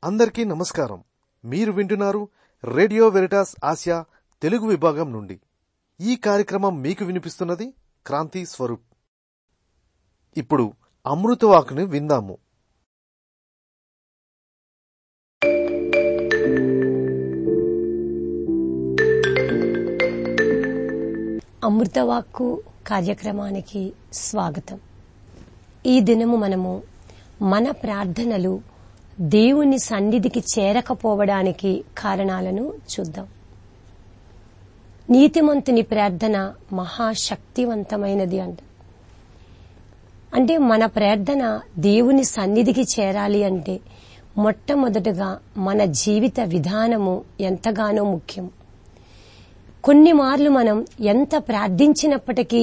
అందరికీ నమస్కారం మీరు వింటున్నారు రేడియో వెరిటాస్ ఆసియా తెలుగు విభాగం నుండి ఈ కార్యక్రమం మీకు వినిపిస్తున్నది క్రాంతి స్వరూప్ ఇప్పుడు అమృతవాకుని విందాము అమృతవాక్కు కార్యక్రమానికి స్వాగతం ఈ దినము మనము మన ప్రార్థనలు దేవుని సన్నిధికి చేరకపోవడానికి కారణాలను చూద్దాం నీతిమంతుని ప్రార్థన మహాశక్తివంతమైనది అంట అంటే మన ప్రార్థన దేవుని సన్నిధికి చేరాలి అంటే మొట్టమొదటగా మన జీవిత విధానము ఎంతగానో ముఖ్యం కొన్ని మార్లు మనం ఎంత ప్రార్థించినప్పటికీ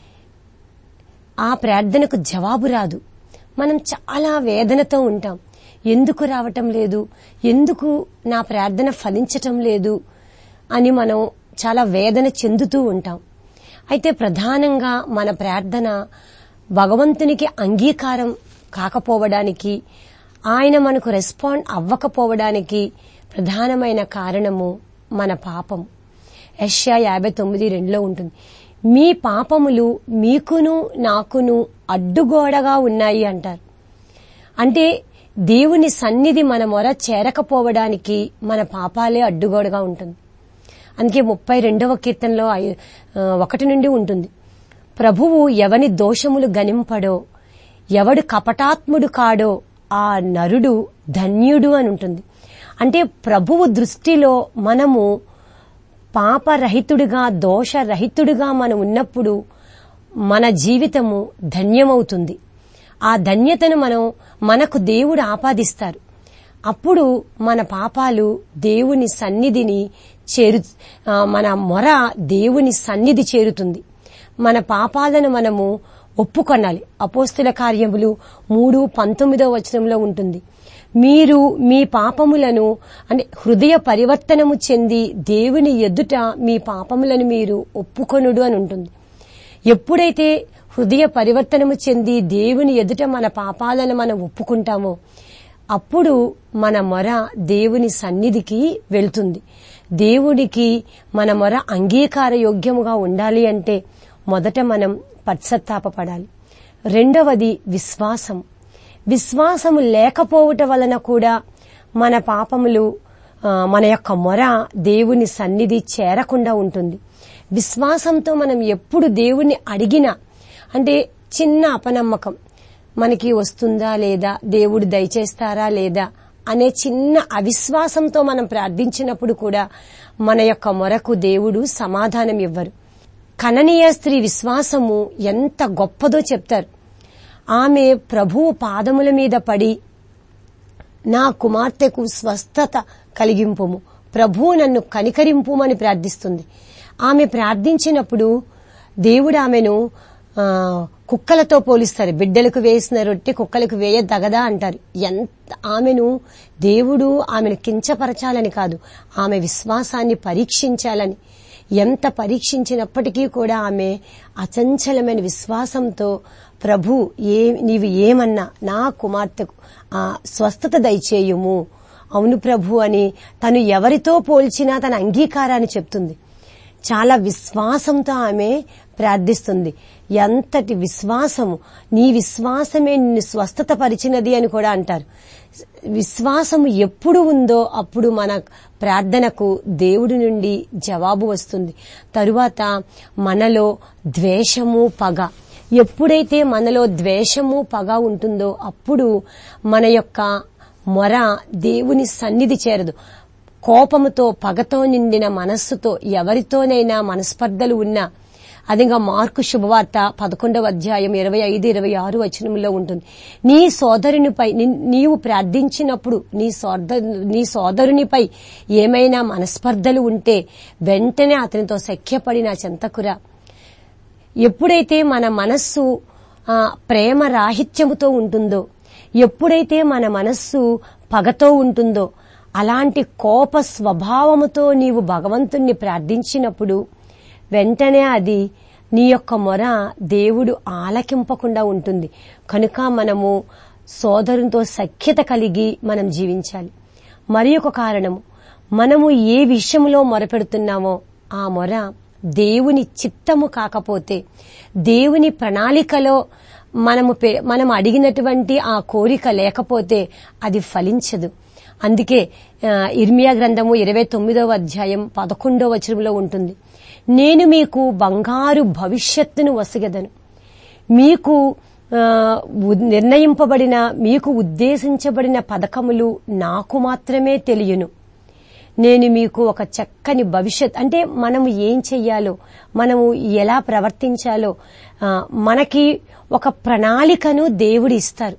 ఆ ప్రార్థనకు జవాబు రాదు మనం చాలా వేదనతో ఉంటాం ఎందుకు రావటం లేదు ఎందుకు నా ప్రార్థన ఫలించటం లేదు అని మనం చాలా వేదన చెందుతూ ఉంటాం అయితే ప్రధానంగా మన ప్రార్థన భగవంతునికి అంగీకారం కాకపోవడానికి ఆయన మనకు రెస్పాండ్ అవ్వకపోవడానికి ప్రధానమైన కారణము మన పాపం యష్యా యాభై తొమ్మిది రెండులో ఉంటుంది మీ పాపములు మీకును నాకును అడ్డుగోడగా ఉన్నాయి అంటారు అంటే దేవుని సన్నిధి మన మొర చేరకపోవడానికి మన పాపాలే అడ్డుగోడగా ఉంటుంది అందుకే ముప్పై రెండవ కీర్తనలో ఐ- ఆ, ఒకటి నుండి ఉంటుంది ప్రభువు ఎవని దోషములు గనింపడో ఎవడు కపటాత్ముడు కాడో ఆ నరుడు ధన్యుడు అని ఉంటుంది అంటే ప్రభువు దృష్టిలో మనము పాపరహితుడిగా దోషరహితుడిగా మనం ఉన్నప్పుడు మన జీవితము ధన్యమవుతుంది ఆ ధన్యతను మనం మనకు దేవుడు ఆపాదిస్తారు అప్పుడు మన పాపాలు దేవుని సన్నిధిని చేరు ఆ, మన మొర దేవుని సన్నిధి చేరుతుంది మన పాపాలను మనము ఒప్పుకొనాలి అపోస్తుల కార్యములు మూడు పంతొమ్మిదో వచనంలో ఉంటుంది మీరు మీ పాపములను అంటే హృదయ పరివర్తనము చెంది దేవుని ఎదుట మీ పాపములను మీరు ఒప్పుకొనుడు అని ఉంటుంది ఎప్పుడైతే హృదయ పరివర్తనము చెంది దేవుని ఎదుట మన పాపాలను మనం ఒప్పుకుంటామో అప్పుడు మన మొర దేవుని సన్నిధికి వెళ్తుంది దేవుడికి మన మొర అంగీకార యోగ్యముగా ఉండాలి అంటే మొదట మనం పశ్చత్తాపపడాలి రెండవది విశ్వాసం విశ్వాసము లేకపోవటం వలన కూడా మన పాపములు ఆ, మన యొక్క మొర దేవుని సన్నిధి చేరకుండా ఉంటుంది విశ్వాసంతో మనం ఎప్పుడు దేవుణ్ణి అడిగినా అంటే చిన్న అపనమ్మకం మనకి వస్తుందా లేదా దేవుడు దయచేస్తారా లేదా అనే చిన్న అవిశ్వాసంతో మనం ప్రార్థించినప్పుడు కూడా మన యొక్క మొరకు దేవుడు సమాధానం ఇవ్వరు కననీయ స్త్రీ విశ్వాసము ఎంత గొప్పదో చెప్తారు ఆమె ప్రభువు పాదముల మీద పడి నా కుమార్తెకు స్వస్థత కలిగింపుము ప్రభువు నన్ను కనికరింపుమని ప్రార్థిస్తుంది ఆమె ప్రార్థించినప్పుడు దేవుడు ఆమెను ఆ, కుక్కలతో పోలిస్తారు బిడ్డలకు వేసిన రొట్టె కుక్కలకు వేయదగదా అంటారు ఎంత ఆమెను దేవుడు ఆమెను కించపరచాలని కాదు ఆమె విశ్వాసాన్ని పరీక్షించాలని ఎంత పరీక్షించినప్పటికీ కూడా ఆమె అచంచలమైన విశ్వాసంతో ప్రభు ఏ నీవు ఏమన్నా నా కుమార్తెకు ఆ స్వస్థత దయచేయుము అవును ప్రభు అని తను ఎవరితో పోల్చినా తన అంగీకారాన్ని చెప్తుంది చాలా విశ్వాసంతో ఆమె ప్రార్థిస్తుంది ఎంతటి విశ్వాసము నీ విశ్వాసమే నిన్ను స్వస్థత పరిచినది అని కూడా అంటారు విశ్వాసము ఎప్పుడు ఉందో అప్పుడు మన ప్రార్థనకు దేవుడి నుండి జవాబు వస్తుంది తరువాత మనలో ద్వేషము పగ ఎప్పుడైతే మనలో ద్వేషము పగ ఉంటుందో అప్పుడు మన యొక్క మొర దేవుని సన్నిధి చేరదు కోపముతో పగతో నిండిన మనస్సుతో ఎవరితోనైనా మనస్పర్ధలు ఉన్నా అదిగా మార్కు శుభవార్త పదకొండవ అధ్యాయం ఇరవై ఐదు ఇరవై ఆరు వచనంలో ఉంటుంది నీ సోదరునిపై ని- నీవు ప్రార్థించినప్పుడు నీ సోదరు నీ సోదరునిపై ఏమైనా మనస్పర్ధలు ఉంటే వెంటనే అతనితో సఖ్యపడి నా చెంతకురా ఎప్పుడైతే మన మనస్సు ఆ, ప్రేమ రాహిత్యముతో ఉంటుందో ఎప్పుడైతే మన మనస్సు పగతో ఉంటుందో అలాంటి కోప స్వభావముతో నీవు భగవంతుణ్ణి ప్రార్థించినప్పుడు వెంటనే అది నీ యొక్క మొర దేవుడు ఆలకింపకుండా ఉంటుంది కనుక మనము సోదరునితో సఖ్యత కలిగి మనం జీవించాలి మరి ఒక కారణము మనము ఏ విషయంలో మొరపెడుతున్నామో ఆ మొర దేవుని చిత్తము కాకపోతే దేవుని ప్రణాళికలో మనము పె- మనం అడిగినటువంటి ఆ కోరిక లేకపోతే అది ఫలించదు అందుకే ఆ, ఇర్మియా గ్రంథము ఇరవై తొమ్మిదవ అధ్యాయం పదకొండవ వచనంలో ఉంటుంది నేను మీకు బంగారు భవిష్యత్తును వసగదను మీకు ఆ, ఉ- నిర్ణయింపబడిన మీకు ఉద్దేశించబడిన పథకములు నాకు మాత్రమే తెలియను నేను మీకు ఒక చక్కని భవిష్యత్ అంటే మనము ఏం చెయ్యాలో మనము ఎలా ప్రవర్తించాలో ఆ, మనకి ఒక ప్రణాళికను దేవుడు ఇస్తారు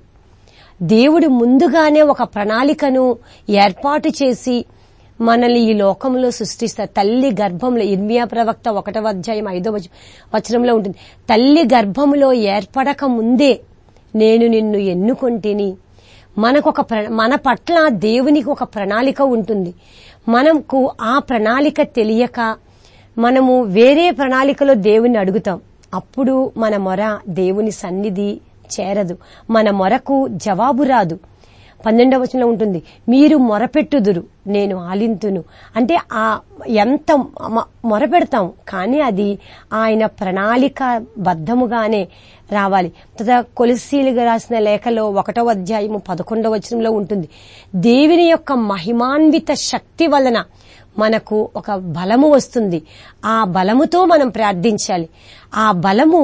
దేవుడు ముందుగానే ఒక ప్రణాళికను ఏర్పాటు చేసి మనల్ని ఈ లోకంలో సృష్టిస్తారు తల్లి గర్భంలో ఇర్మియా ప్రవక్త ఒకటవ అధ్యాయం ఐదో వచ- వచనంలో ఉంటుంది తల్లి గర్భంలో ఏర్పడక ముందే నేను నిన్ను ఎన్నుకొంటిని మనకు ఒక ప్ర- మన పట్ల దేవునికి ఒక ప్రణాళిక ఉంటుంది మనకు ఆ ప్రణాళిక తెలియక మనము వేరే ప్రణాళికలో దేవుని అడుగుతాం అప్పుడు మన మొర దేవుని సన్నిధి చేరదు మన మొరకు జవాబు రాదు పన్నెండవ వచనంలో ఉంటుంది మీరు మొరపెట్టుదురు నేను ఆలింతును అంటే ఆ ఎంత మ- మొరపెడతాం కానీ అది ఆయన ప్రణాళిక బద్ధముగానే రావాలి తదా కొలిసీలుగా రాసిన లేఖలో ఒకటవ అధ్యాయము పదకొండవ వచనంలో ఉంటుంది దేవుని యొక్క మహిమాన్విత శక్తి వలన మనకు ఒక బలము వస్తుంది ఆ బలముతో మనం ప్రార్థించాలి ఆ బలము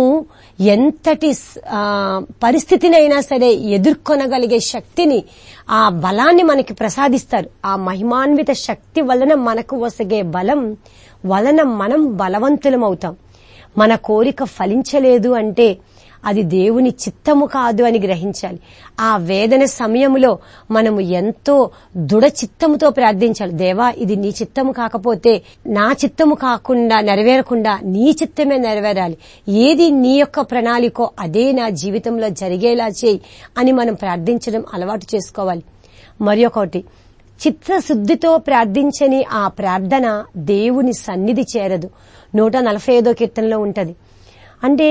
ఎంతటి ఆ, పరిస్థితినైనా సరే ఎదుర్కొనగలిగే శక్తిని ఆ బలాన్ని మనకి ప్రసాదిస్తారు ఆ మహిమాన్విత శక్తి వలన మనకు వసగే బలం వలన మనం బలవంతులమవుతాం మన కోరిక ఫలించలేదు అంటే అది దేవుని చిత్తము కాదు అని గ్రహించాలి ఆ వేదన సమయంలో మనము ఎంతో దృఢ చిత్తముతో ప్రార్థించాలి దేవా ఇది నీ చిత్తము కాకపోతే నా చిత్తము కాకుండా నెరవేరకుండా నీ చిత్తమే నెరవేరాలి ఏది నీ యొక్క ప్రణాళికో అదే నా జీవితంలో జరిగేలా చేయి అని మనం ప్రార్థించడం అలవాటు చేసుకోవాలి మరి ఒకటి చిత్తశుద్ధితో ప్రార్థించని ఆ ప్రార్థన దేవుని సన్నిధి చేరదు నూట నలభై ఐదో కీర్తనలో ఉంటది అంటే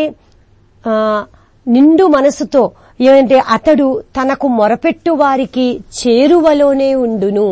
ఆ, నిండు మనసుతో ఏమంటే అతడు తనకు మొరపెట్టు వారికి చేరువలోనే ఉండును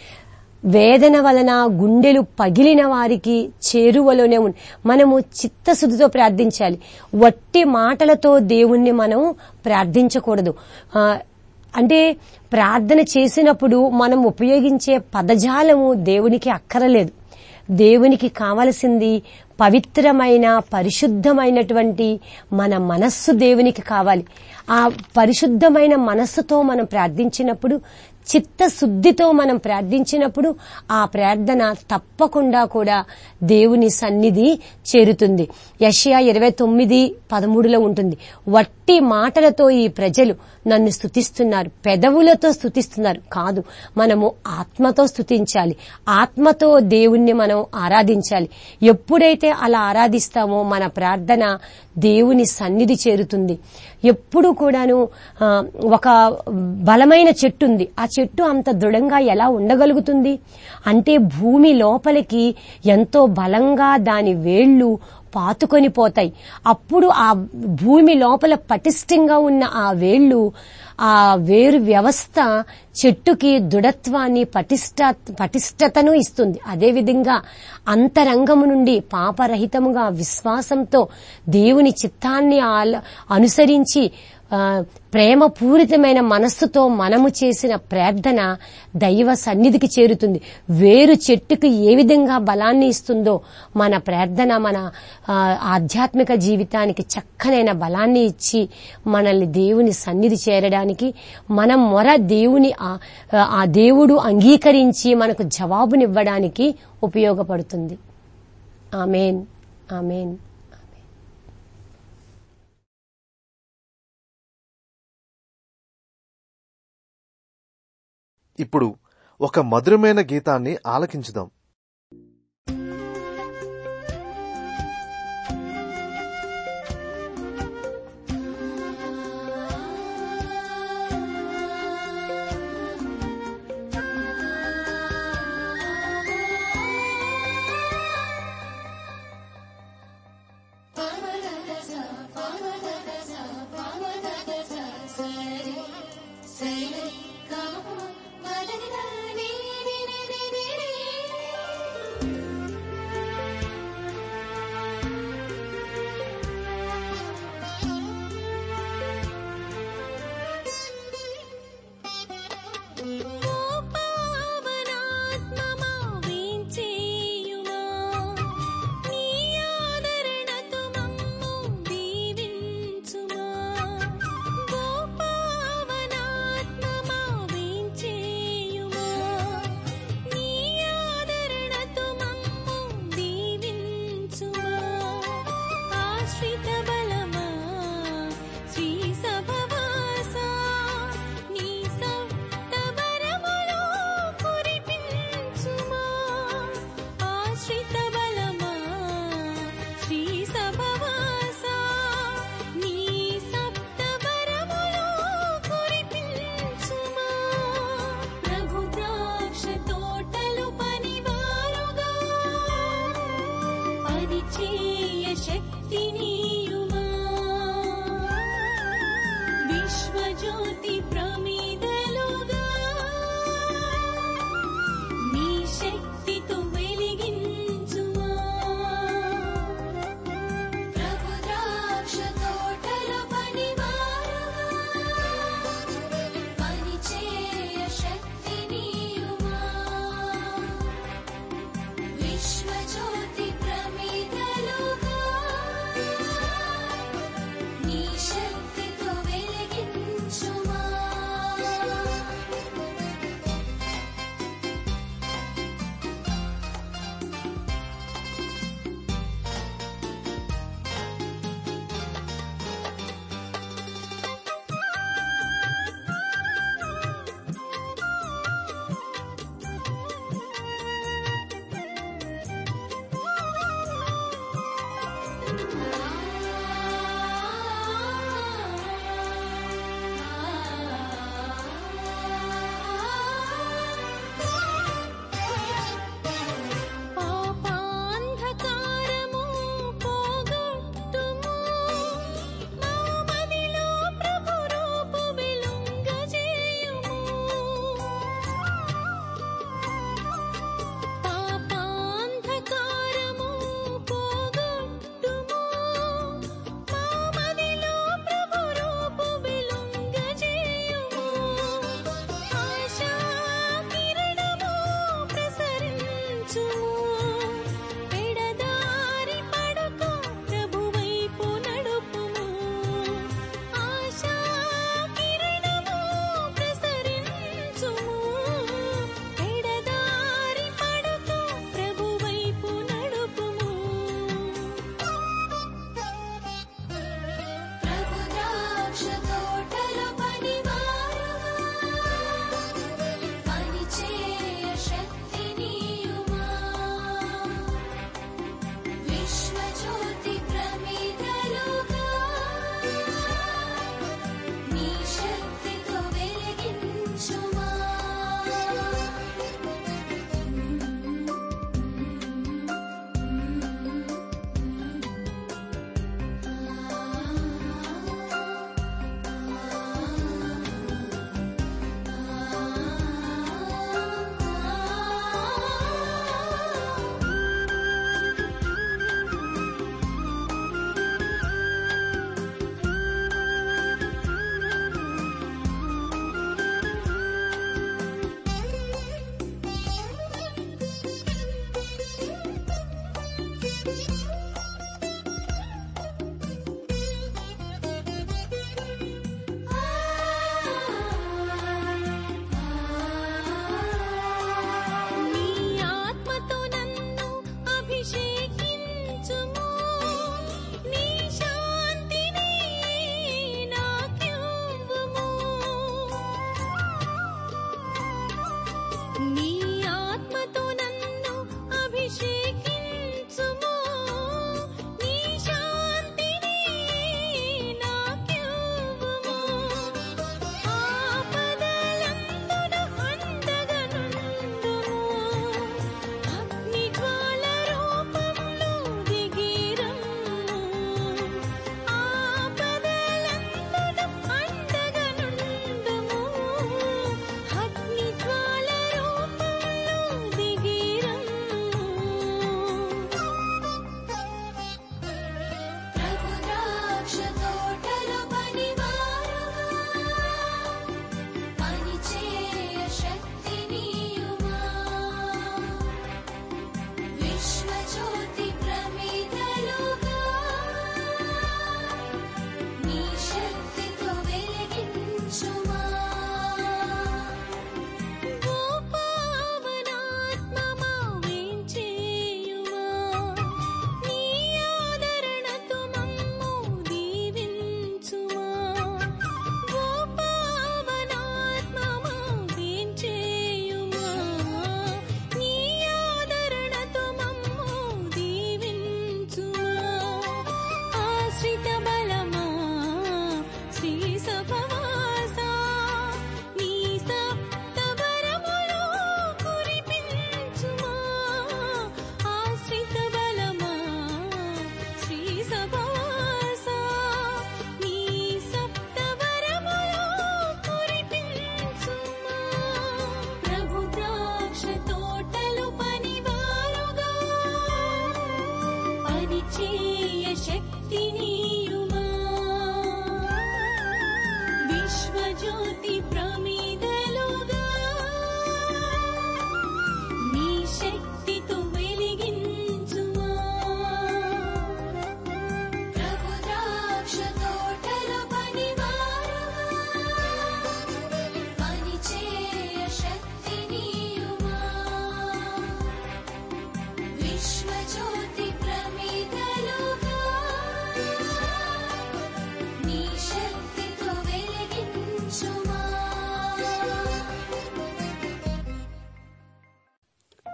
వేదన వలన గుండెలు పగిలిన వారికి చేరువలోనే ఉండి మనము చిత్తశుద్ధితో ప్రార్థించాలి వట్టి మాటలతో దేవుణ్ణి మనం ప్రార్థించకూడదు ఆ, అంటే ప్రార్థన చేసినప్పుడు మనం ఉపయోగించే పదజాలము దేవునికి అక్కరలేదు దేవునికి కావలసింది పవిత్రమైన పరిశుద్ధమైనటువంటి మన మనస్సు దేవునికి కావాలి ఆ పరిశుద్ధమైన మనస్సుతో మనం ప్రార్థించినప్పుడు చిత్తశుద్ధితో మనం ప్రార్థించినప్పుడు ఆ ప్రార్థన తప్పకుండా కూడా దేవుని సన్నిధి చేరుతుంది యషయా ఇరవై తొమ్మిది పదమూడులో ఉంటుంది వట్టి మాటలతో ఈ ప్రజలు నన్ను స్తుతిస్తున్నారు పెదవులతో స్తుతిస్తున్నారు కాదు మనము ఆత్మతో స్తుతించాలి ఆత్మతో దేవుణ్ణి మనం ఆరాధించాలి ఎప్పుడైతే అలా ఆరాధిస్తామో మన ప్రార్థన దేవుని సన్నిధి చేరుతుంది ఎప్పుడు కూడాను ఆ, ఒక బలమైన చెట్టు ఉంది ఆ చెట్టు అంత దృఢంగా ఎలా ఉండగలుగుతుంది అంటే భూమి లోపలికి ఎంతో బలంగా దాని వేళ్లు పాతుకొని పోతాయి అప్పుడు ఆ భూమి లోపల పటిష్టంగా ఉన్న ఆ వేళ్లు ఆ వేరు వ్యవస్థ చెట్టుకి దృఢత్వాన్ని పటిష్ట పటిష్టతను ఇస్తుంది అదేవిధంగా అంతరంగము నుండి పాపరహితముగా విశ్వాసంతో దేవుని చిత్తాన్ని ఆల- అనుసరించి ఆ, ప్రేమపూరితమైన మనస్సుతో మనము చేసిన ప్రార్థన దైవ సన్నిధికి చేరుతుంది వేరు చెట్టుకు ఏ విధంగా బలాన్ని ఇస్తుందో మన ప్రార్థన మన ఆ, ఆధ్యాత్మిక జీవితానికి చక్కనైన బలాన్ని ఇచ్చి మనల్ని దేవుని సన్నిధి చేరడానికి మనం మొర దేవుని ఆ- ఆ దేవుడు అంగీకరించి మనకు జవాబునివ్వడానికి ఉపయోగపడుతుంది ఆమెన్ ఆమెన్ ఇప్పుడు ఒక మధురమైన గీతాన్ని ఆలకించుదాం సరి సరి గమ మదని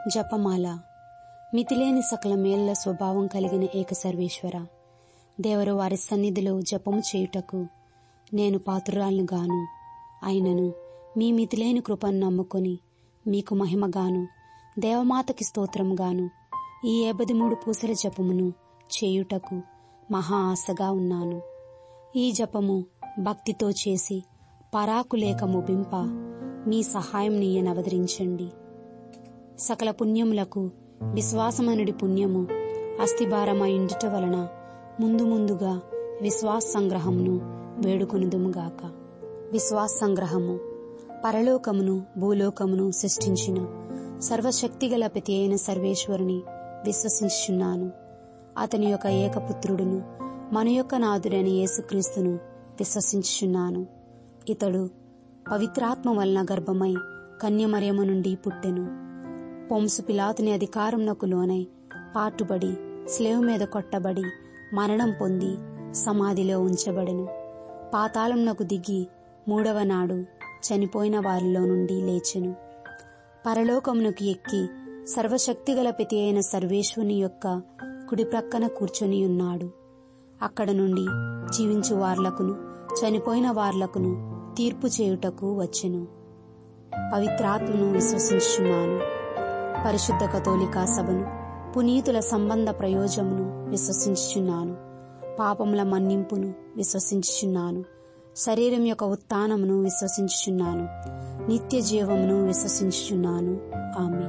జపమాల మితిలేని సకల మేళ్ల స్వభావం కలిగిన ఏక సర్వేశ్వర దేవరు వారి సన్నిధిలో జపము చేయుటకు నేను పాత్రురాలను గాను అయినను మీ మితిలేని కృపను నమ్ముకొని మీకు మహిమగాను దేవమాతకి స్తోత్రముగాను ఈ ఏబది మూడు పూసల జపమును చేయుటకు మహా ఆశగా ఉన్నాను ఈ జపము భక్తితో చేసి పరాకులేక ముగింప మీ సహాయం నీయనవదరించండి సకల పుణ్యములకు విశ్వాసమనుడి పుణ్యము అస్థిభారమైండుట వలన ముందు ముందుగా విశ్వాస సంగ్రహమును వేడుకొనుదుముగాక విశ్వాస సంగ్రహము పరలోకమును భూలోకమును సృష్టించిన సర్వశక్తిగల ప్రతి అయిన సర్వేశ్వరుని విశ్వసించుచున్నాను అతని యొక్క ఏకపుత్రుడును మన యొక్క నాథుడైన యేసుక్రీస్తును విశ్వసించుచున్నాను ఇతడు పవిత్రాత్మ వలన గర్భమై కన్యమర్యము నుండి పుట్టెను పొంసు పిలాతుని అధికారంనకు లోనై పాటుబడి స్లేవ్ మీద కొట్టబడి మరణం పొంది సమాధిలో ఉంచబడెను పాతాళంనకు దిగి మూడవ నాడు చనిపోయిన వారిలో నుండి లేచెను పరలోకమునకు ఎక్కి సర్వశక్తిగల ప్రతి అయిన సర్వేశ్వని యొక్క కుడి ప్రక్కన కూర్చొని ఉన్నాడు అక్కడ నుండి జీవించు వార్లకును చనిపోయిన వార్లకును తీర్పు చేయుటకు వచ్చెను పవిత్రాత్మను విశ్వసించుచున్నాను పరిశుద్ధ కథోలికా సభను పునీతుల సంబంధ ప్రయోజమును విశ్వసించుచున్నాను పాపముల మన్నింపును విశ్వసించుచున్నాను శరీరం యొక్క ఉత్థానమును విశ్వసించుచున్నాను నిత్య జీవమును విశ్వసించుచున్నాను ఆమె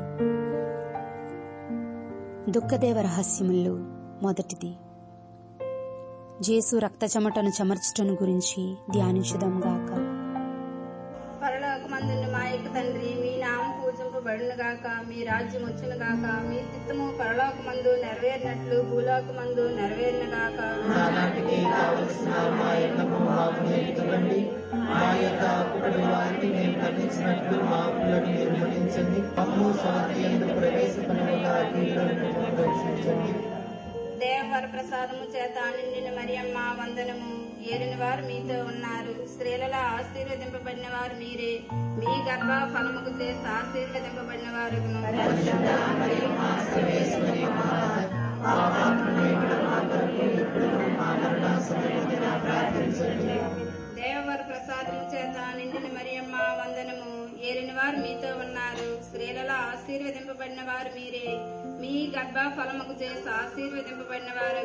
దుఃఖదేవ రహస్యముల్లో మొదటిది జేసు రక్త చెమటను చెమర్చటను గురించి ధ్యానించుదాం గాక పరలోకమందున్న మా యొక్క తండ్రి మీ నామం పూజింపబడును గాక మీ రాజ్యం వచ్చును గాక మీ చిత్తము పరలోకమందు నెరవేరినట్లు భూలోకమందు నెరవేరిన గాక నానాటికి కావలసిన మా ఎన్నము మాకు నేర్చుకోండి మా యొక్క అప్పుడు వారిని మేము ఖండించినట్లు మా అప్పులను మీరు మన్నించండి మమ్ము స్వాతి ఎందుకు ప్రవేశపడగా రక్షించండి దేవవర ప్రసాదము చేత నిండిన మరియమ్మ వందనము ఏలిన వారు మీతో ఉన్నారు స్త్రీలలో ఆశీర్వదింపబడిన వారు మీరే మీ గర్భ ఫలముకు చేసి ఆశీర్వదింపబడిన వారు దేవవర ప్రసాదము చేత నిండిన మరియమ్మ వందనము ఏలిన వారు మీతో ఉన్నారు స్త్రీలలో ఆశీర్వదింపబడిన వారు మీరే మీ గర్భ ఫలముకు చేసి ఆశీర్వదింపబడిన వారు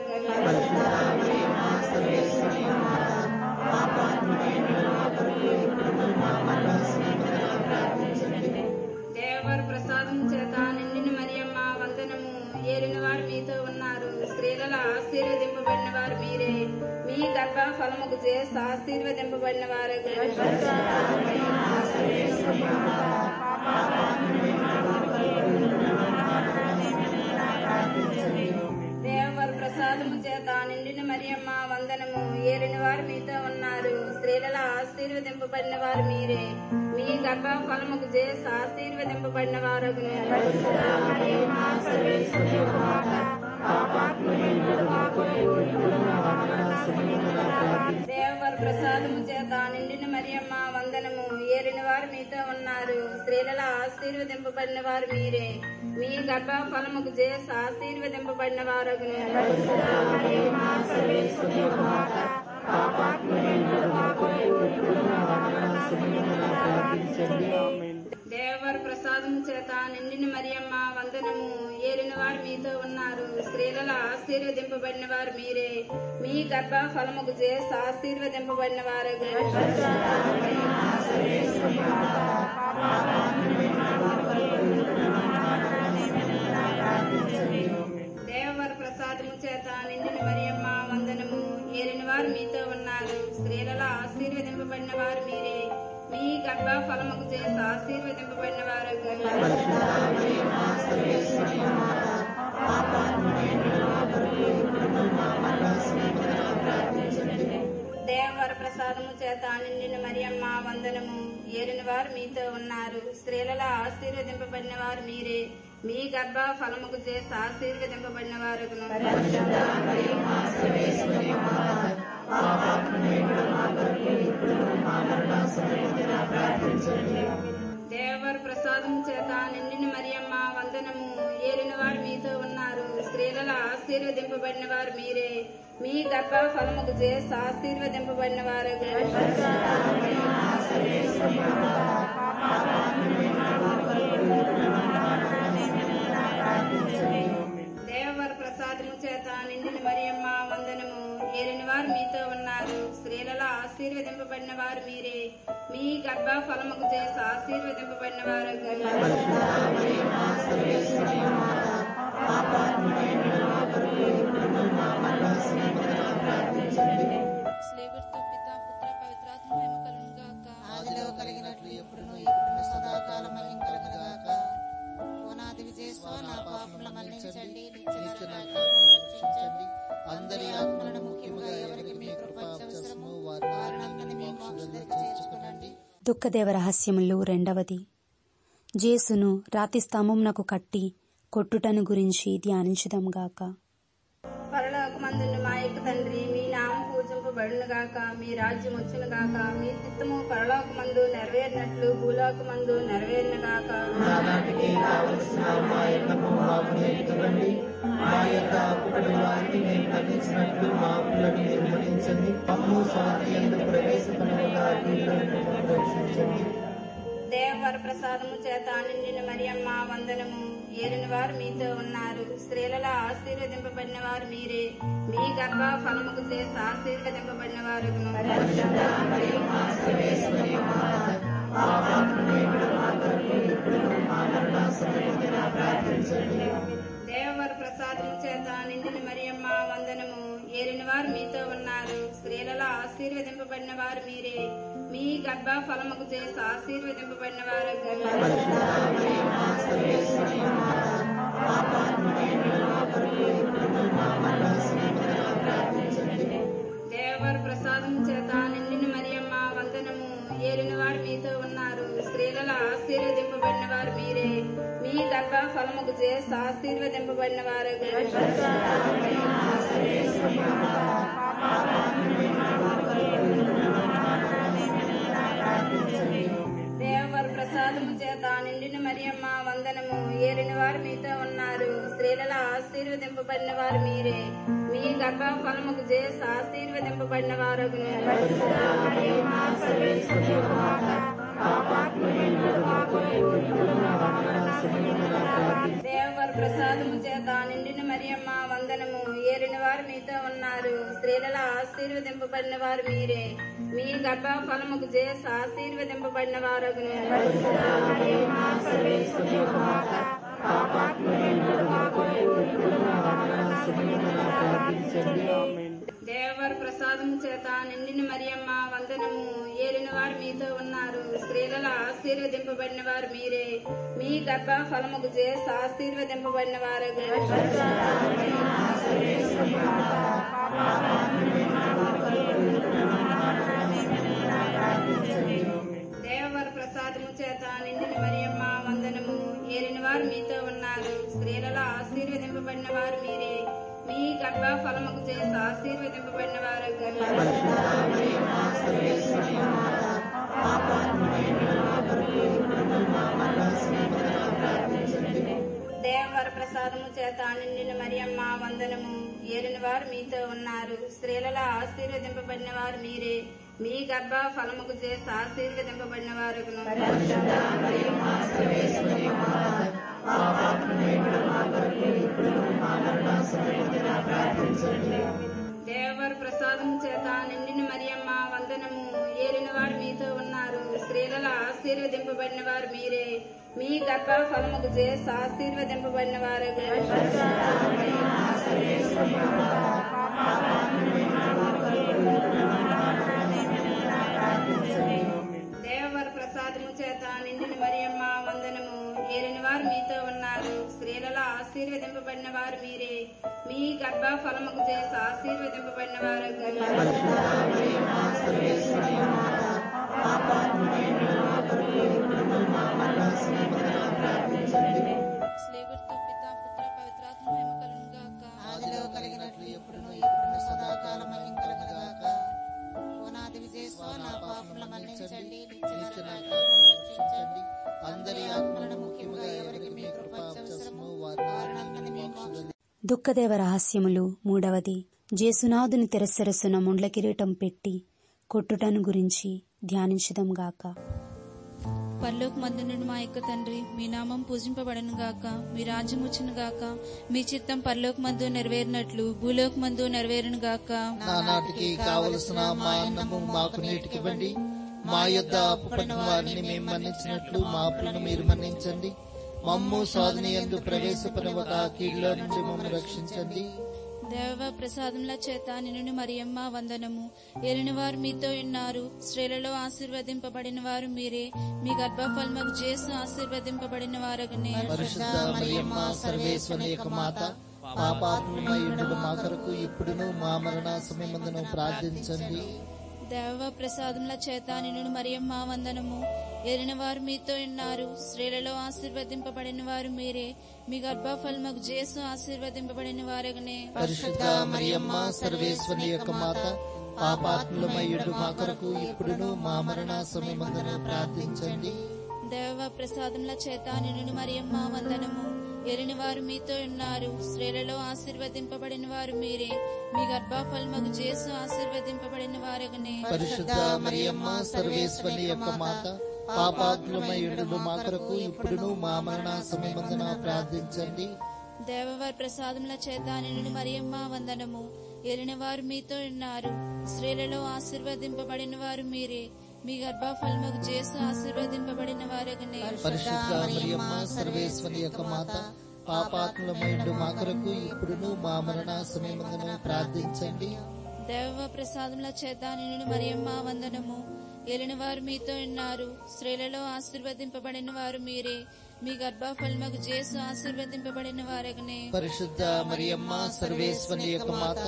దేవవర ప్రసాదం చేత నిండిన మరియమ్మ వందనము ఏలిన వారు మీతో ఉన్నారు స్త్రీలలో ఆశీర్వదింపబడిన వారు మీరే మీ గర్భ ఫలముకు చేసి ఆశీర్వదింపబడిన వారు దేవవర ప్రసాదము చేత నిండిన మరియమ్మ వందనము ఏలిన వారు మీతో ఉన్నారు స్త్రీలలో ఆశీర్వదింపబడిన వారు మీరే మీ గర్భ ఫలముకు చేసి ఆశీర్వదింపబడిన వారు దేవవర ప్రసాదము చేత నిండిన మరియమ్మ వందనము ఏలిన వారు మీతో ఉన్నారు స్త్రీలలో ఆశీర్వదింపబడిన వారు మీరే మీ గర్భ ఫలముకు చేసి ఆశీర్వదింపబడిన వారు దేవవర ప్రసాదం చేత నిండిన మరియమ్మ వందనము ఏలిన వారు మీతో ఉన్నారు స్త్రీలలో ఆశీర్వదింపబడిన వారు మీరే మీ గర్భ ఫలముకు చేసి ఆశీర్వదింపబడిన వారు దేవవర ప్రసాదము చేత నిండిన మరియమ్మ వందనము ఏలిన వారు మీతో ఉన్నారు స్త్రీలలో ఆశీర్వదింపబడిన వారు మీరే మీ గర్భ ఫలముకు చేసి ఆశీర్వదింపబడిన వారు దేవవర ప్రసాదము చేత నిండిన మరియమ్మ వందనము ఏలిన వారు మీతో ఉన్నారు స్త్రీలలో ఆశీర్వదింపబడిన వారు మీరే మీ గర్భ ఫలముకు చేసి ఆశీర్వదింపబడిన వారు దేవవర ప్రసాదము చేత నిండిన మరియమ్మ వందనము ఆశీర్వదింపబడిన వారు మీరే మీ గర్భ ఫలముకు చేసి ఆశీర్వదింపబడిన వారు దేవవర ప్రసాదము చేత నిండిన మరియమ్మ వందనము ఏలిన వారు మీతో ఉన్నారు స్త్రీలలో ఆశీర్వదింపబడిన వారు మీరే మీ గర్భ ఫలముకు చేసి ఆశీర్వదింపబడిన వారు స్లేవర్తో పిత పుత్ర పవిత్రాత్మ మహిమ కలుగును గాక ఆదిలో కలిగినట్లు ఎప్పుడును ఇప్పుడు సదాకాలం మహిం కలుగునుగాక ఓనాది విజయస్వ నా పాపముల మన్నించండి నిత్య నరకాగ్ని రక్షించండి అందరి ఆత్మలను ముఖ్యముగా ఎవరికి మీ కృప అవసరమో వారిని మీ మోక్షంలో చేర్చుకునండి దుఃఖదేవ రహస్యములు రెండవది జేసును రాతి స్తంభమునకు కట్టి కొట్టుటను గురించి ధ్యానించుదాంగాక పరలోకమందున్న మా యొక్క తండ్రి మీ నామం పూజింపబడును గాక మీ రాజ్యం వచ్చును గాక మీ చిత్తము పరలోకమందు నెరవేరినట్లు భూలోకమందు నెరవేరిన గాక నానాటికి కావలసిన మా ఎన్నము మాకు నేర్చుకోండి మా యొక్క అప్పుడి వారిని మేము ఖండించినట్లు మా అప్పులను నిర్మలించండి మమ్ము స్వాతి ఎందుకు ప్రవేశపడగా రక్షించండి దేవవర ప్రసాదము చేత నిండిన మరియమ్మ వందనము ఏలిన వారు మీతో ఉన్నారు స్త్రీలలో ఆశీర్వదింపబడిన వారు మీరే మీ గర్భ ఫలముకు చేసి ఆశీర్వదింపబడిన వారు దేవవర ప్రసాదము చేత నిండిన మరియమ్మ వందనము ఏలిన వారు మీతో ఉన్నారు స్త్రీలలో ఆశీర్వదింపబడిన వారు మీరే మీ గర్భ ఫలముకు చేసి ఆశీర్వదింపబడిన వారు దేవర ప్రసాదం చేత నిండిన మరియమ్మ వందనము ఏలిన వారు మీతో ఉన్నారు స్త్రీలలో ఆశీర్వదింపబడిన వారు మీరే మీ గర్భ ఫలముకు చేసి ఆశీర్వదింపబడిన వారు దేవర ప్రసాదము చేత నిండిన మరియమ్మ వందనము ఏలిన వారు మీతో ఉన్నారు స్త్రీలలో ఆశీర్వదింపబడిన వారు మీరే మీ గర్భ ఫలముకు చేసి ఆశీర్వదింపబడిన వారు దేవర ప్రసాదము చేత నిండిన మరియమ్మ వందనము ఏలిన వారు మీతో ఉన్నారు స్త్రీలలో ఆశీర్వదింపబడిన వారు మీరే మీ గర్భ ఫలముకు చేసి ఆశీర్వదింపబడిన వారు దేవర ప్రసాదము చేత నిండిన మరియమ్మ వందనము ఏలిన వారు మీతో ఉన్నారు స్త్రీలలో ఆశీర్వదింపబడిన వారు మీరే మీ గర్భ ఫలముకు చేసి ఆశీర్వదింపబడిన వారు దేవర ప్రసాదము చేత నిండిన మరియమ్మ వందనము ఏలిన వారు మీతో ఉన్నారు స్త్రీలలో ఆశీర్వదింపబడిన వారు మీరే మీ గర్భ ఫలముకు చేసి ఆశీర్వదింపబడిన వారు దేవర ప్రసాదము చేత నిండిన మరియమ్మ వందనము ఏలిన వారు మీతో ఉన్నారు స్త్రీలలో ఆశీర్వదింపబడిన వారు మీరే మీ గర్భ ఫలముకు చేసి ఆశీర్వదింపబడిన వారు దేవర ప్రసాదము చేత నిండిన మరియమ్మ వందనము ఏలిన వారు మీతో ఉన్నారు స్త్రీలలో ఆశీర్వదింపబడిన వారు మీరే మీ గర్భ ఫలముకు చేసి ఆశీర్వదింపబడిన వారు దేవర ప్రసాదము చేత నిండిన మరియమ్మ వందనము ఏలిన వారు మీతో ఉన్నారు స్త్రీలలో ఆశీర్వదింపబడిన వారు మీరే మీ గర్భ ఫలముకు చేసి ఆశీర్వదింపబడిన వారు స్లేవర్తో పిత పుత్ర పవిత్రాత్మ మహిమ కలుగును గాక ఆదిలో కలిగినట్లు ఎప్పుడును ఇప్పుడు సదాకాలం మహిం కలుగునుగాక ఓనాది విజయస్వ నా పాపముల మన్నించండి నిత్య నరకాగ్ని రక్షించండి అందరి ఆత్మలను ముఖ్యముగా ఎవరికి మీ కృప అవసరమో వారిని మీ మోక్షంలో దుఃఖదేవ రహస్యములు మూడవది జేసునాథుని తెరసరసున ముండ్ల కిరీటం పెట్టి కొట్టుటను గురించి ధ్యానించదం గాక పరలోక మందునుడు మా యొక్క తండ్రి మీ నామం పూజింపబడను గాక మీ రాజ్యం వచ్చును గాక మీ చిత్తం పరలోక మందు నెరవేరినట్లు భూలోక మందు నెరవేరును గాక నానాటికి కావలసిన మా అన్నము మాకు నీటికివ్వండి మా యొద్ద అప్పుపడిన వారిని మేము మన్నించినట్లు మా అప్పులను మీరు మన్నించండి మమ్ము సాధన ఎందు ప్రవేశపరవక కీడులో నుండి మమ్మల్ని రక్షించండి దేవ ప్రసాదముల చేత నిన్ను మరియమ్మ వందనము ఏలిన వారు మీతో ఉన్నారు స్త్రీలలో ఆశీర్వదింపబడిన వారు మీరే మీ గర్భఫలముకు చేసు ఆశీర్వదింపబడిన వారగనే పరిశుద్ధ మరియమ్మ సర్వేశ్వరి యొక్క మాత పాపాత్మయుడు మా కొరకు ఇప్పుడును మా మరణ సమయమందును ప్రార్థించండి దేవ ప్రసాదముల చేత నిన్ను మరియమ్మ వందనము ఏలిన వారు మీతో ఉన్నారు స్త్రీలలో ఆశీర్వదింపబడిన వారు మీరే మీ గర్భఫలముకు చేసు ఆశీర్వదింపబడిన వారగనే పరిశుద్ధ మరియమ్మ సర్వేశ్వరి యొక్క మాత పాపాత్మయుడు మా కొరకు ఇప్పుడును మా మరణ సమయమందును ప్రార్థించండి దేవ ప్రసాదముల చేత నిన్ను మరియమ్మ వందనము ఏలిన వారు మీతో ఉన్నారు స్త్రీలలో ఆశీర్వదింపబడిన వారు మీరే మీ గర్భఫలముకు చేసు ఆశీర్వదింపబడిన వారగనే పరిశుద్ధ మరియమ్మ సర్వేశ్వరి యొక్క మాత పాపాత్మయుడు మా కొరకు ఇప్పుడును మా మరణ సమయమందున ప్రార్థించండి దేవవారి ప్రసాదముల చేత నిన్ను మరియమ్మ వందనము ఏలిన వారు మీతో ఉన్నారు స్త్రీలలో ఆశీర్వదింపబడిన వారు మీరే మీ గర్భఫలముకు చేసు ఆశీర్వదింపబడిన వారగనే పరిశుద్ధ మరియమ్మ సర్వేశ్వరి యొక్క మాత పాపాత్మయుడు మా కొరకు ఇప్పుడును మా మరణ సమయమందున ప్రార్థించండి దేవ ప్రసాదముల చేత నిన్ను మరియమ్మ వందనము ఏలిన వారు మీతో ఉన్నారు స్త్రీలలో ఆశీర్వదింపబడిన వారు మీరే మీ గర్భఫలముకు చేసు ఆశీర్వదింపబడిన వారగనే పరిశుద్ధ మరియమ్మ సర్వేశ్వరి యొక్క మాత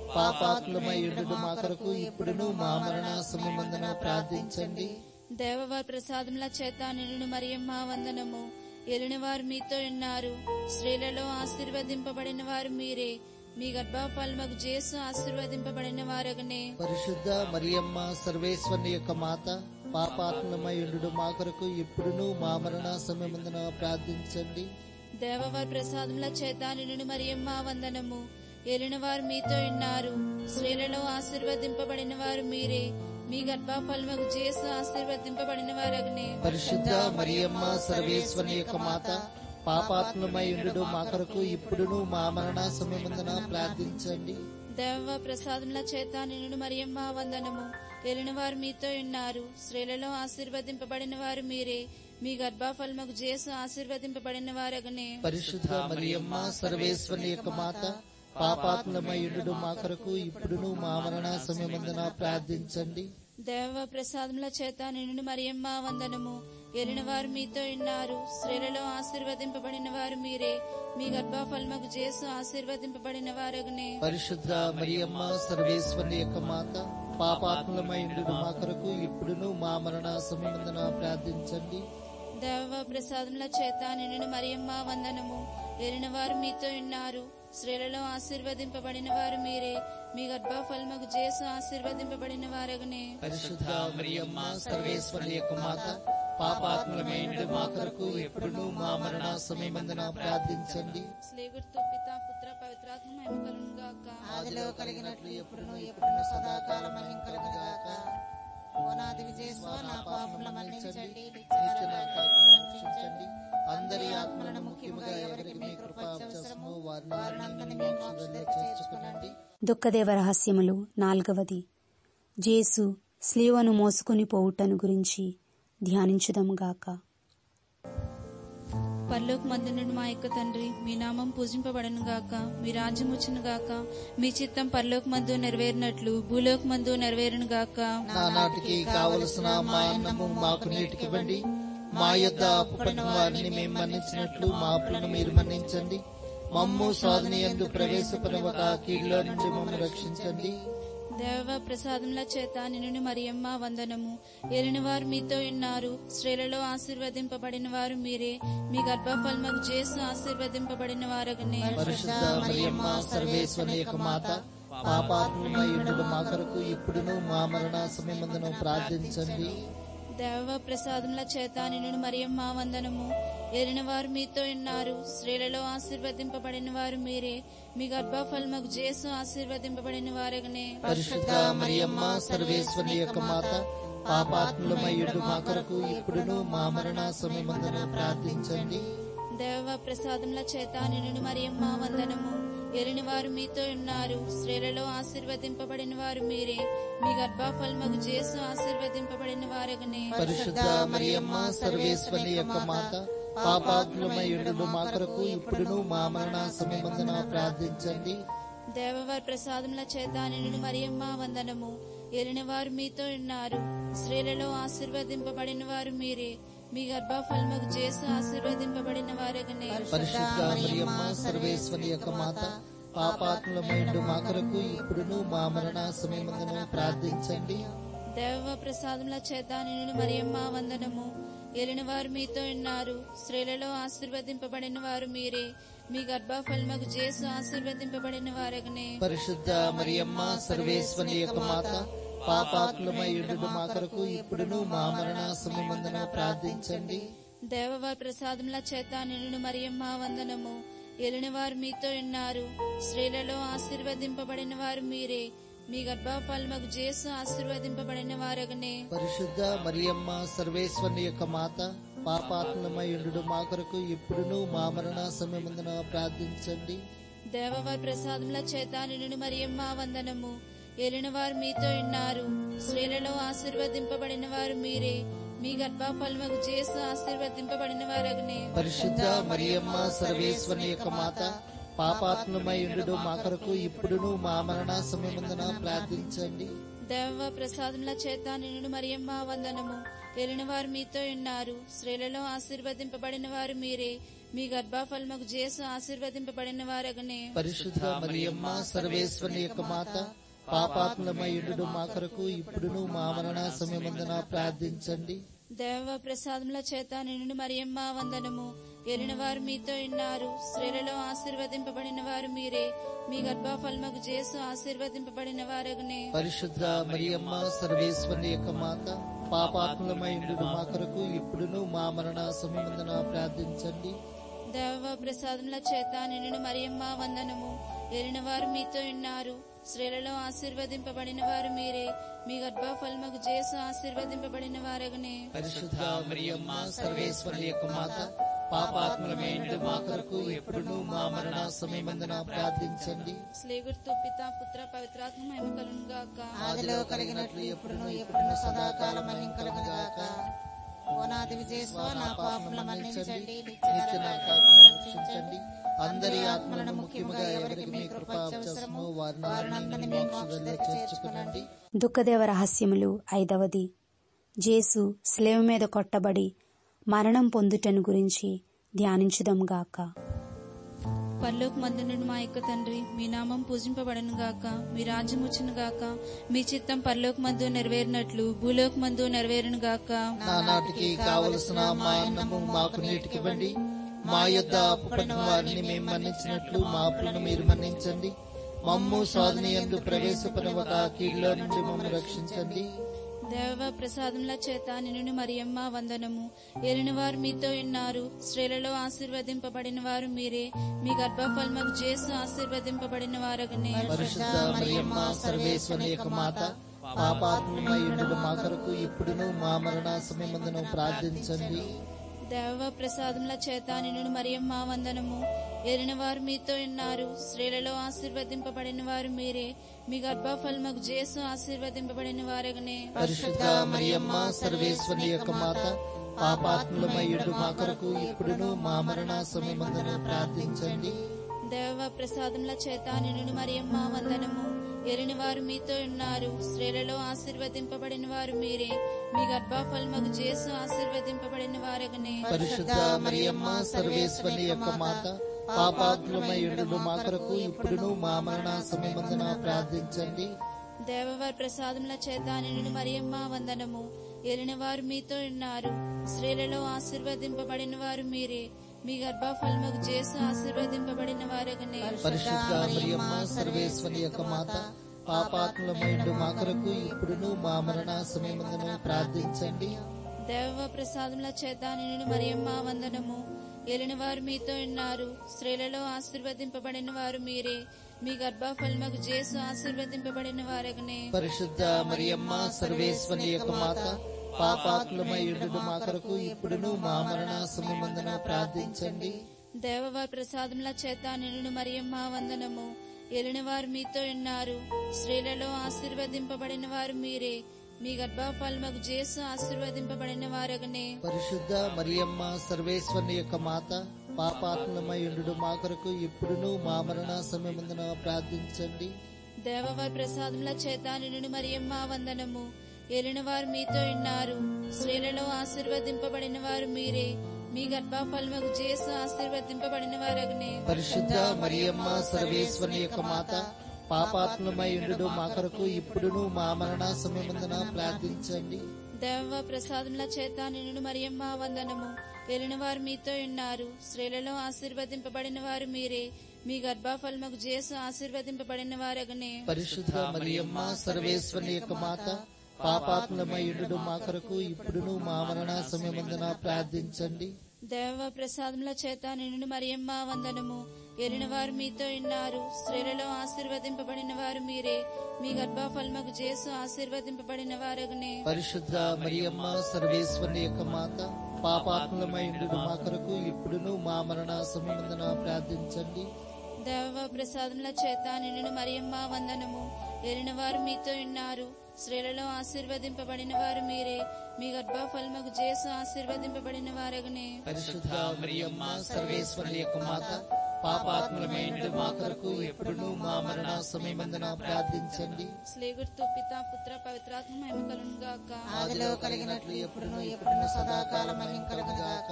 పాపాత్మయుడు మా కొరకు ఇప్పుడును మా మరణ సమయమందున ప్రార్థించండి దేవవారి ప్రసాదముల చేత నిన్ను మరియమ్మ వందనము ఏలిన వారు మీతో ఉన్నారు స్త్రీలలో ఆశీర్వదింపబడిన వారు మీరే మీ గర్భఫలముకు చేసు ఆశీర్వదింపబడిన వారగనే పరిశుద్ధ మరియమ్మ సర్వేశ్వరి యొక్క మాత పాపాత్మయుడు మా కొరకు ఇప్పుడును మా మరణ సమయమందున ప్రార్థించండి దేవవారి ప్రసాదముల చేత నిన్ను మరియమ్మ వందనము ఏలిన వారు మీతో ఉన్నారు స్త్రీలలో ఆశీర్వదింపబడిన వారు మీరే మీ గర్భఫలముకు చేసు ఆశీర్వదింపబడిన వారగనే పరిశుద్ధ మరియమ్మ సర్వేశ్వరి యొక్క మాత పాపాత్మయుడు మా కొరకు ఇప్పుడును మా మరణ సమయమందున ప్రార్థించండి దేవ ప్రసాదముల చేత నిన్ను మరియమ్మ వందనము ఏలిన వారు మీతో ఉన్నారు స్త్రీలలో ఆశీర్వదింపబడిన వారు మీరే మీ గర్భఫలముకు చేసు ఆశీర్వదింపబడిన వారగనే పరిశుద్ధ మరియమ్మ సర్వేశ్వరి యొక్క మాత పాపాత్మయుడు మా కొరకు ఇప్పుడును మా మరణ సమయమందున ప్రార్థించండి దేవ ప్రసాదముల చేత నిన్ను మరియమ్మ వందనము ఏలిన వారు మీతో ఉన్నారు స్త్రీలలో ఆశీర్వదింపబడిన వారు మీరే మీ గర్భఫలముకు చేసు ఆశీర్వదింపబడిన వారగనే పరిశుద్ధ మరియమ్మ సర్వేశ్వరి యొక్క మాత పాపాత్మయుడు మా కొరకు ఇప్పుడును మా మరణ సమయమందున ప్రార్థించండి దేవ ప్రసాదముల చేత నిన్ను మరియమ్మ వందనము ఏలిన వారు మీతో ఉన్నారు స్త్రీలలో ఆశీర్వదింపబడిన వారు మీరే మీ గర్భఫలముకు చేసు ఆశీర్వదింపబడిన వారగనే పరిశుద్ధ మరియమ్మ సర్వేశ్వరి యొక్క మాత పాపాత్మయుడు మా కొరకు ఇప్పుడును మా మరణ సమయమందున ప్రార్థించండి స్లేగుర్తు పిత పుత్ర పవిత్రాత్మ మహిమ కలుగును గాక ఆదిలో కలిగినట్లు ఎప్పుడును ఎప్పుడును సదాకాలం మహిం కలుగుగాక ఓనాది విజయస్వ నా పాపముల మన్నించండి నిత్య నరకాగ్ని రక్షించండి అందరి ఆత్మలను ముఖ్యముగా ఎవరికి మీ కృప అవసరమో వారిని మీ మోక్షంలో చేర్చుకునండి దుఃఖదేవ రహస్యములు నాల్గవది జేసు స్లీవను మోసుకుని పోవుటను గురించి ధ్యానించుదం గాక పరలోక మందునుడు మా యొక్క తండ్రి మీ నామం పూజింపబడను గాక మీ రాజ్యం వచ్చును గాక మీ చిత్తం పరలోక మందు నెరవేరినట్లు భూలోక మందు నెరవేరును గాక నానాటికి కావలసిన మా అన్నము మాకు నీటికివ్వండి మా యొద్ద అప్పుపడిన వారిని మేము మన్నించినట్లు మా అప్పులను మీరు మన్నించండి మమ్ము సాధన ఎందు ప్రవేశపరవక కీడులో నుండి మమ్మల్ని రక్షించండి దేవ ప్రసాదముల చేత నిన్ను మరియమ్మ వందనము ఏలిన వారు మీతో ఉన్నారు స్త్రీలలో ఆశీర్వదింపబడిన వారు మీరే మీ గర్భఫలముకు చేసు ఆశీర్వదింపబడిన వారగనే పరిశుద్ధ మరియమ్మ సర్వేశ్వరి యొక్క మాత పాపాత్మయుడు మా కొరకు ఇప్పుడును మా మరణ సమయమందును ప్రార్థించండి దేవ ప్రసాదముల చేత నిన్ను మరియమ్మ వందనము ఏలిన వారు మీతో ఉన్నారు స్త్రీలలో ఆశీర్వదింపబడిన వారు మీరే మీ గర్భఫలముకు జేసు ఆశీర్వదింపబడిన వారగనే పరిశుద్ధ మరియమ్మ సర్వేశ్వరి యొక్క మాత పాపాత్ములమయ్యుడు మా కొరకు ఇప్పుడును మా మరణ సమయమందున ప్రార్థించండి దేవ ప్రసాదముల చేత నిన్ను మరియమ్మ వందనము ఎలిన వారు మీతో ఉన్నారు స్త్రీలలో ఆశీర్వదింపబడిన వారు మీరే మీ గర్భఫలముకు జేసు ఆశీర్వదింపబడిన వారగనే పరిశుద్ధ మరియమ్మ సర్వేశ్వరి యొక్క మాత పాపాత్ములమయ్యుడు మా కొరకు ఇప్పుడును మా మరణ సమయమందున ప్రార్థించండి దేవవారి ప్రసాదముల చేత నిన్ను మరియమ్మ వందనము ఎలిన వారు మీతో ఉన్నారు స్త్రీలలో ఆశీర్వదింపబడిన వారు మీరే మీ గర్భఫలముకు జేసు ఆశీర్వదింపబడిన వారగనే పరిశుద్ధ మరియమ్మ సర్వేశ్వరి యొక్క మాత పాపాత్ములమైండు మా కొరకు ఇప్పుడును మా మరణ సమయమందున ప్రార్థించండి దేవ ప్రసాదముల చేత నిన్ను మరియమ్మ వందనము ఎలిన వారు మీతో ఉన్నారు స్త్రీలలో ఆశీర్వదింపబడిన వారు మీరే మీ గర్భఫలముకు జేసు ఆశీర్వదింపబడిన వారగనే పరిశుద్ధ మరియమ్మ సర్వేశ్వరి యొక్క మాత పాపాత్ములమైండు మా కొరకు ఇప్పుడును మా మరణ సమయమందున ప్రార్థించండి దేవవారి ప్రసాదముల చేత నిన్ను మరియమ్మ వందనము ఎలిన వారు మీతో ఉన్నారు స్త్రీలలో ఆశీర్వదింపబడిన వారు మీరే మీ గర్భఫలముకు జేసు ఆశీర్వదింపబడిన వారగనే పరిశుద్ధ మరియమ్మ సర్వేశ్వరి యొక్క మాత పాపాత్ములమైండు మా కొరకు ఇప్పుడును మా మరణ సమయమందున ప్రార్థించండి దేవవారి ప్రసాదముల చేత నిన్ను మరియమ్మ వందనము ఏలిన వారు మీతో ఉన్నారు స్త్రీలలో ఆశీర్వదింపబడిన వారు మీరే మీ గర్భఫలముకు జేసు ఆశీర్వదింపబడిన వారగనే పరిశుద్ధ మరియమ్మ సర్వేశ్వరి యొక్క మాత పాపాత్ములమైండు మా కొరకు ఇప్పుడును మా మరణ సమయమందున ప్రార్థించండి దేవ ప్రసాదముల చేత నిన్ను మరియమ్మ వందనము ఏలిన వారు మీతో ఉన్నారు స్త్రీలలో ఆశీర్వదింపబడిన వారు మీరే మీ గర్భఫలముకు జేసు ఆశీర్వదింపబడిన వారగనే పరిశుద్ధ మరియమ్మ సర్వేశ్వరి యొక్క మాత పాపాత్ములమైండు మా కొరకు ఇప్పుడును మా మరణ సమయమందున ప్రార్థించండి దేవ ప్రసాదముల చేత నిన్ను మరియమ్మ వందనము ఎరిన వారు మీతో ఉన్నారు స్త్రీలలో ఆశీర్వదింపబడిన వారు మీరే మీ గర్భఫలముకు జేసు ఆశీర్వదింపబడిన వారగనే పరిశుద్ధ మరియమ్మ సర్వేశ్వరి యొక్క మాత పాపాత్ములమైండు మా కొరకు ఇప్పుడును మా మరణ సమయమందున ప్రార్థించండి దేవ ప్రసాదముల చేత నిన్ను మరియమ్మ వందనము ఎరిన వారు మీతో ఉన్నారు స్త్రీలలో ఆశీర్వదింపబడిన వారు మీరే మీ గర్భఫలముకు జేసు ఆశీర్వదింపబడిన వారగనే పరిశుద్ధ మరియమ్మ సర్వేశ్వరి యొక్క మాత పాపాత్ములమైండు మా కొరకు ఇప్పుడును మా మరణ సమయమందున ప్రార్థించండి స్లేగుర్తు పిత పుత్ర పవిత్రాత్మ మహిమ కలుగును గాక ఆదిలో కలిగినట్లు ఎప్పుడును ఎప్పుడును సదాకాలం కలుగుగాక ఓనాది విజయస్వ నా పాపముల మన్నించండి నిత్య నరకాలను రక్షించండి అందరి ఆత్మలను ముఖ్యముగా ఎవరికి మీ కృప అవసరమో వారిని మీ మోక్షంలో చేర్చుకునండి దుఃఖదేవ రహస్యములు ఐదవది జేసు స్లేవ మీద కొట్టబడి మరణం పొందుటను గురించి ధ్యానించుదాంగాక పరలోక మందునుడు మా యొక్క తండ్రి మీ నామం పూజింపబడను గాక మీ రాజ్యం వచ్చును గాక మీ చిత్తం పరలోక మందు నెరవేరినట్లు భూలోక మందు నెరవేరును గాక నానాటికి కావలసిన మా అన్నము మాకు నీటికివ్వండి మా యొద్ద అప్పుపడిన వారిని మేము మన్నించినట్లు మా అప్పులను మీరు మన్నించండి మమ్ము స్వాధీనందు ప్రవేశపడవక కీడులో నుండి మమ్మల్ని రక్షించండి దేవ ప్రసాదముల చేత నిన్ను మరియమ్మ వందనము ఏలిన వారు మీతో ఉన్నారు స్త్రీలలో ఆశీర్వదింపబడిన వారు మీరే మీ గర్భఫలముకు జేసు ఆశీర్వదింపబడిన వారగనే పరిశుద్ధ మరియమ్మ సర్వేశ్వరి యొక్క మాత పాపాత్మయుడు మా కొరకు ఇప్పుడును మా మరణ సమయమందును ప్రార్థించండి దేవ ప్రసాదముల చేత నిన్ను మరియమ్మ వందనము ఏలిన వారు మీతో ఉన్నారు స్త్రీలలో ఆశీర్వదింపబడిన వారు మీరే మీ గర్భఫలముకు జేసు ఆశీర్వదింపబడిన వారగనే పరిశుద్ధ మరియమ్మ సర్వేశ్వరి యొక్క మాత పాపాత్ములమయ్యుడు మా కొరకు ఇప్పుడును మా మరణ సమయమందును ప్రార్థించండి దేవ ప్రసాదముల చేత నిన్ను మరియమ్మ వందనము ఎరిని వారు మీతో ఉన్నారు స్త్రీలలో ఆశీర్వదింపబడిన వారు మీరే మీ గర్భఫలముకు జేసు ఆశీర్వదింపబడిన వారగనే పరిశుద్ధ మరియమ్మ సర్వేశ్వరి యొక్క మాత పాపాత్ములమయ్యుడు మా కొరకు ఇప్పుడును మా మరణ సమయమందున ప్రార్థించండి దేవవారి ప్రసాదముల చేత నిన్ను మరియమ్మ వందనము ఎరిన వారు మీతో ఉన్నారు స్త్రీలలో ఆశీర్వదింపబడిన వారు మీరే మీ గర్భఫలముకు జేసు ఆశీర్వదింపబడిన వారగనే పరిశుద్ధ మరియమ్మ సర్వేశ్వరి యొక్క మాత పాపాత్ములమైండు మా కొరకు ఇప్పుడును మా మరణ సమయమందున ప్రార్థించండి దేవ ప్రసాదముల చేత నిన్ను మరియమ్మ వందనము ఏలిన వారు మీతో ఉన్నారు స్త్రీలలో ఆశీర్వదింపబడిన వారు మీరే మీ గర్భఫలముకు జేసు ఆశీర్వదింపబడిన వారగనే పరిశుద్ధ మరియమ్మ సర్వేశ్వరి యొక్క మాత పాపాత్మమై ఉండు మా కొరకు ఇప్పుడును మా మరణ సమయమందున ప్రార్థించండి దేవవారి ప్రసాదముల చేత నిన్ను మరియమ్మ వందనము ఏలిన వారు మీతో ఉన్నారు స్త్రీలలో ఆశీర్వదింపబడిన వారు మీరే మీ గర్భఫలముకు జేసు ఆశీర్వదింపబడిన వారగనే పరిశుద్ధ మరియమ్మ సర్వేశ్వరి యొక్క మాత పాపాత్మమై ఉండు మా కొరకు ఇప్పుడును మా మరణ సమయమందున ప్రార్థించండి దేవవారి ప్రసాదముల చేత నిన్ను మరియమ్మ వందనము ఏలిన వారు మీతో ఉన్నారు స్త్రీలలో ఆశీర్వదింపబడిన వారు మీరే మీ గర్భఫలముకు జేసు ఆశీర్వదింపబడిన వారగనే పరిశుద్ధ మరియమ్మ సర్వేశ్వరి యొక్క మాత పాపాత్మమై ఉండు మా కొరకు ఇప్పుడును మా మరణ సమయమందున ప్రార్థించండి దేవ ప్రసాదముల చేత నిన్ను మరియమ్మ వందనము ఏలిన వారు మీతో ఉన్నారు స్త్రీలలో ఆశీర్వదింపబడిన వారు మీరే మీ గర్భఫలముకు జేసు ఆశీర్వదింపబడిన వారగనే పరిశుద్ధ మరియమ్మ సర్వేశ్వరి యొక్క మాత పాపాత్మలమై ఉండు మా కొరకు ఇప్పుడును మా మరణ సమయమందున ప్రార్థించండి దేవ ప్రసాదముల చేత నిన్ను మరియమ్మ వందనము ఏలిన వారు మీతో ఉన్నారు స్త్రీలలో ఆశీర్వదింపబడిన వారు మీరే మీ గర్భఫలముకు జేసు ఆశీర్వదింపబడిన వారగనే పరిశుద్ధ మరియమ్మ సర్వేశ్వరి యొక్క మాత పాపాత్మలమై ఉండు మా కొరకు ఇప్పుడును మా మరణ సమయమందున ప్రార్థించండి దేవ ప్రసాదముల చేత నిన్ను మరియమ్మ వందనము ఏలిన వారు మీతో ఉన్నారు స్త్రీలలో ఆశీర్వదింపబడిన వారు మీరే మీ గర్భఫలముకు జేసు ఆశీర్వదింపబడిన వారగనే పరిశుద్ధ మరియమ్మ సర్వేశ్వరి యొక్క మాత పాపాత్మలమై ఉండు మా కొరకు ఇప్పుడును మా మరణ సమయమందున ప్రార్థించండి స్లేగుర్తు పిత పుత్ర పవిత్రాత్మ మహిమ కలును గాక ఆదిలో కలిగినట్లు ఎప్పుడును ఎప్పుడును సదాకాలం మహిం కలుగుగాక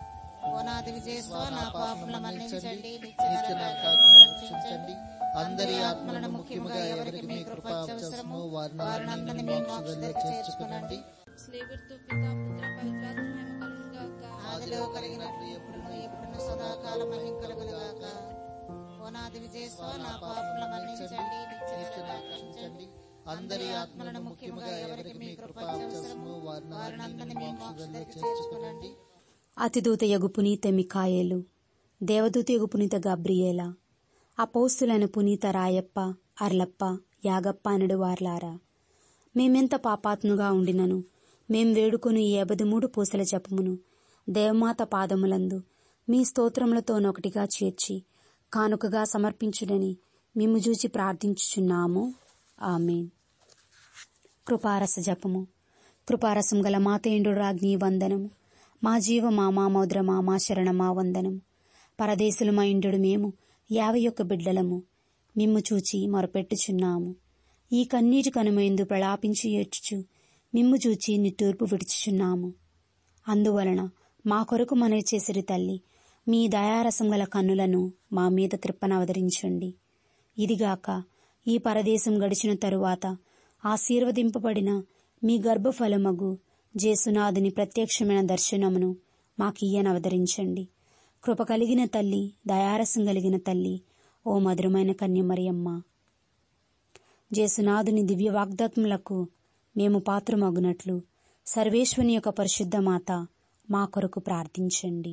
ఓనాది విజయస్వ నా పాపముల మన్నించండి నిత్య నరకాగ్ని రక్షించండి అందరి ఆత్మలను ముఖ్యముగా ఎవరికి మీ కృప అవసరమో వారిని మీ మోక్షంలో చేర్చుకునండి స్లేగుర్తు పిత పుత్ర పవిత్రాత్మ మహిమ కలును గాక ఆదిలో కలిగినట్లు ఎప్పుడును ఎప్పుడును సదాకాలం మహిం కలుగుగాక ఓనాది విజయస్వ నా పాపముల మన్నించండి నిత్య రక్షించండి అందరి ఆత్మలను ముఖ్యముగా ఎవరికి మీ కృప అవసరమో వారిని మీ మోక్షంలో చేర్చుకునండి అతిదూత యగు పునీత మికాయేలు దేవదూత యగు పునీత గబ్రియేల అపౌస్తులైన పునీత రాయప్ప అర్లప్ప యాగప్ప అనడు వార్లారా మేమెంత పాపాత్ముగా ఉండినను మేం వేడుకొని ఈ మూడు పూసల జపమును దేవమాత పాదములందు మీ స్తోత్రములతోనొకటిగా చేర్చి కానుకగా సమర్పించుడని మేము చూచి ప్రార్థించుచున్నాము ఆమెన్ కృపారస జపము కృపారసం గల మాతేండు రాజ్ఞి వందనము మా జీవ మా మామోద్ర మా మా శరణ మా వందనము పరదేశులు మా ఇండు మేము యాభై ఒక్క బిడ్డలము మిమ్ము చూచి మొరపెట్టుచున్నాము ఈ కన్నీటి కనుమైందు ప్రలాపించి ఏడ్చుచు మిమ్ము చూచి నిట్టూర్పు విడుచుచున్నాము అందువలన మా కొరకు మనవి చేసిరి తల్లి మీ దయారసం గల కన్నులను మా మీద త్రిప్పనవదరించండి ఇదిగాక ఈ పరదేశం గడిచిన తరువాత ఆశీర్వదింపబడిన మీ గర్భఫలమగు జేసునాథుని ప్రత్యక్షమైన దర్శనమును మాకియ్యనవదరించండి కృప కలిగిన తల్లి దయారసం కలిగిన తల్లి ఓ మధురమైన కన్యమరియమ్మ జేసునాథుని దివ్య వాగ్దత్ములకు మేము పాత్రమగునట్లు సర్వేశ్వని యొక్క పరిశుద్ధ మాత మా కొరకు ప్రార్థించండి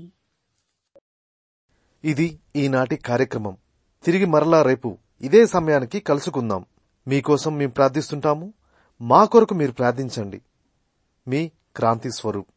ఇది ఈనాటి కార్యక్రమం తిరిగి మరలా రేపు ఇదే సమయానికి కలుసుకుందాం మీకోసం మేము ప్రార్థిస్తుంటాము మా కొరకు మీరు ప్రార్థించండి మీ క్రాంతి స్వరూప్